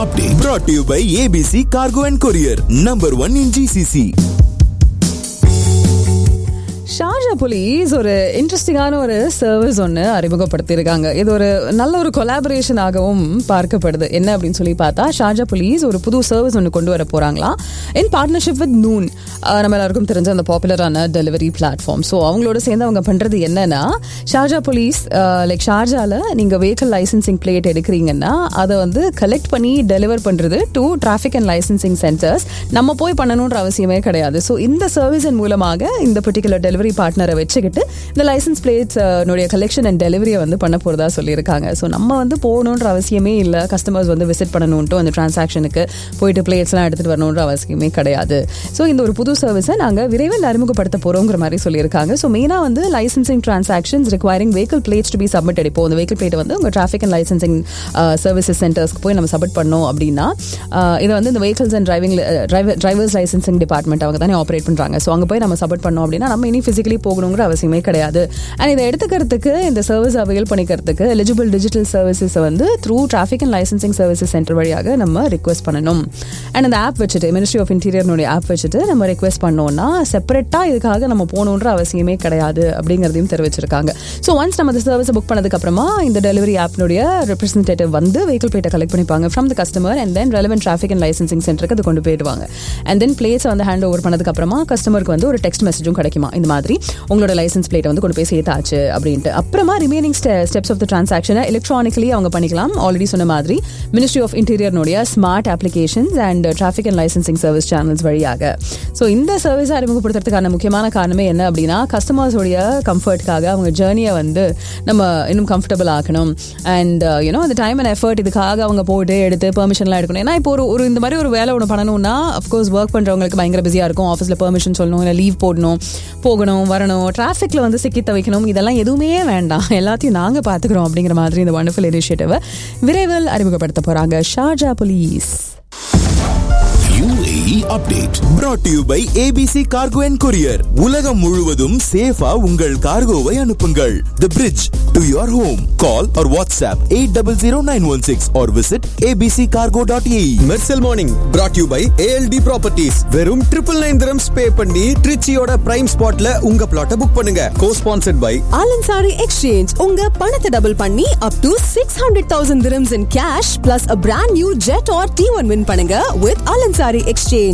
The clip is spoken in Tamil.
update brought to you by ABC Cargo and Courier, number one in GCC. Sharjah police ஒரு இன்ட்ரெஸ்டிங்கான ஒரு சர்வீஸ் ஒன்று அறிமுகப்படுத்தியிருக்காங்க இது ஒரு நல்ல ஒரு கொலாபரேஷன் ஆகவும் பார்க்கப்படுது என்ன அப்படின்னு சொல்லி பார்த்தா ஷார்ஜா போலீஸ் ஒரு புது சர்வீஸ் ஒன்று கொண்டு வர போறாங்களா இன் பார்ட்னர்ஷிப் வித் நூன் நம்ம எல்லாருக்கும் தெரிஞ்ச அந்த பாப்புலரான டெலிவரி பிளாட்ஃபார்ம் ஸோ அவங்களோட சேர்ந்து அவங்க பண்றது என்னன்னா ஷார்ஜா போலீஸ் லைக் ஷார்ஜால நீங்க வெஹிக்கல் லைசன்சிங் பிளேட் எடுக்கிறீங்கன்னா அதை வந்து கலெக்ட் பண்ணி டெலிவர் பண்றது to traffic and licensing centres நம்ம போய் பண்ணணுன்ற அவசியமே கிடையாது ஸோ இந்த சர்வீஸின் மூலமாக இந்த பர்டிகுலர் டெலிவரி பார்ட்னரை வச்சுக்கிட்டு இந்த லைசன்ஸ் பிளேட்ஸ் நுடைய கலெக்ஷன் அண்ட் டெலிவரியை வந்து பண்ண போறதா சொல்லியிருக்காங்க ஸோ நம்ம வந்து போகணுன்ற அவசியமே இல்லை கஸ்டமர்ஸ் வந்து விசிட் பண்ணணுன்ட்டு அந்த டிரான்சாக்ஷனுக்கு போயிட்டு பிளேட்ஸ்லாம் எடுத்துட்டு வரணுன்ற அவசியமே கிடையாது ஸோ இந்த ஒரு புது சர்வீஸை நாங்கள் விரைவில் அறிமுகப்படுத்த போறோங்கிற மாதிரி சொல்லியிருக்காங்க ஸோ மெயினாக வந்து licensing transactions requiring vehicle plates to be submitted இப்போ அந்த வெஹிக்கல் பிளேட் வந்து உங்கள் டிராஃபிக் அண்ட் லைசன்சிங் சர்வீசஸ் சென்டர்ஸ்க்கு போய் நம்ம சப்மிட் பண்ணோம் அப்படின்னா uh, இதை வந்து இந்த vehicles and driving drivers licensing department அவங்க தானே ஆப்ரேட் பண்ணுறாங்க ஸோ அங்கே போய் நம்ம சப்மிட் பண்ணோம் அப்படின்னா நம்ம இனி ஃபிசிக்கலி போகணுங்கிற அவசியமே கிடையாது அண்ட் இதை எடுத்துக்கிறதுக்கு இந்த சர்வீஸ் அவைல் பண்ணிக்கிறதுக்கு எலிஜிபிள் டிஜிட்டல் சர்வீசஸை வந்து through traffic and licensing services centre வழியாக நம்ம ரிக்வெஸ்ட் பண்ணணும் அண்ட் அந்த ஆப் வச்சுட்டு மினிஸ்ட்ரி ஆஃப் இன்டீரியர்னுடைய ஆப் வச்சுட்டு நம்ம ரிக்வெஸ்ட் பண்ணோம்னா செப்பரேட்டாக இதுக்காக நம்ம போகணுன்ற அவசியமே கிடையாது அப்படிங்கிறதையும் தெரிவிச்சிருக்காங்க ஸோ ஒன்ஸ் நம்ம இந்த சர்வீஸை புக் பண்ணதுக்கு அப்புறமா இந்த டெலிவரி ஆப்னுடைய ரெப்ரஸன்டேட்டிவ் வந்து வெஹிக்கிள் பிளேட்டை கலெக்ட் பண்ணிப்பாங்க from the customer and then relevant traffic and licensing சென்டருக்கு அது கொண்டு போயிடுவாங்க அண்ட் தென் பிளேஸை வந்து ஹேண்ட் ஓவர் பண்ணதுக்கு அப்புறமா கஸ்டமருக்கு வந்து ஒரு டெக்ஸ்ட் மெசேஜும் கிடைக்குமா இந்த மாதிரி உங்களோட லைசன்ஸ் பிளேட்டை வந்து கொண்டு போய் சேர்த்தாச்சு அப்படின்ட்டு அப்புறமா ரிமைனிங் ஸ்டெப்ஸ் ஆஃப் த டிரான்சாக்ஷனை எலக்ட்ரானிக்கலி அவங்க பண்ணிக்கலாம் ஆல்ரெடி சொன்ன மாதிரி மினிஸ்ட்ரி ஆஃப் இன்டீரியர்னுடைய smart applications and traffic and licensing service channels வழியாக ஸோ இந்த சர்வீஸை அறிமுகப்படுத்துறதுக்கான முக்கியமான காரணமே என்ன அப்படின்னா கஸ்டமர்ஸோடைய கம்ஃபர்ட்காக அவங்க ஜேர்னியை வந்து நம்ம இன்னும் கம்ஃபர்டபுள் ஆக்கணும் அண்ட் யூனோ அந்த டைம் அண்ட் எஃபர்ட் இதுக்காக அவங்க போட்டு எடுத்து பெர்மிஷன்லாம் எடுக்கணும் ஏன்னா இப்போ ஒரு ஒரு இந்த மாதிரி ஒரு வேலை ஒன்று பண்ணணும்னா அஃப்கோர்ஸ் ஒர்க் பண்ணுறவங்களுக்கு பயங்கர பிஸியாக இருக்கும் ஆஃபீஸில் பெர்மிஷன் சொல்லணும் இல்லை லீவ் போடணும் போகணும் வரணும் டிராஃபிக்கில் வந்து சிக்கி தவிக்கணும் இதெல்லாம் எதுவுமே வேண்டாம் எல்லாத்தையும் நாங்கள் பார்த்துக்குறோம் அப்படிங்கிற மாதிரி இந்த வண்டர்ஃபுல் இனிஷியேட்டிவை விரைவில் அறிமுகப்படுத்த போகிறாங்க Sharjah police UAE update brought to you by ABC Cargo and Courier. உலகம் முழுவதும் சேஃபா உங்கள் கார்கோவை அனுப்புங்கள். The bridge to your home. Call or WhatsApp 800916 or visit abccargo.ae. Mersal morning brought you by ALT properties வெறும் ட்ரிபிள் நைன் திரம்ஸ் பே பண்ணி ட்ரிச்சியோட பிரைம் ஸ்பாட்ல உங்க பிளாட்டை புக் பண்ணுங்க co sponsored by Al Ansari exchange உங்க பணத்தை டபுள் பண்ணி up to six hundred thousand dirhams in cash plus a brand new Jetour T one win பண்ணுங்க வித் ஆலன்சாரி எக்ஸ்சேஞ்ச்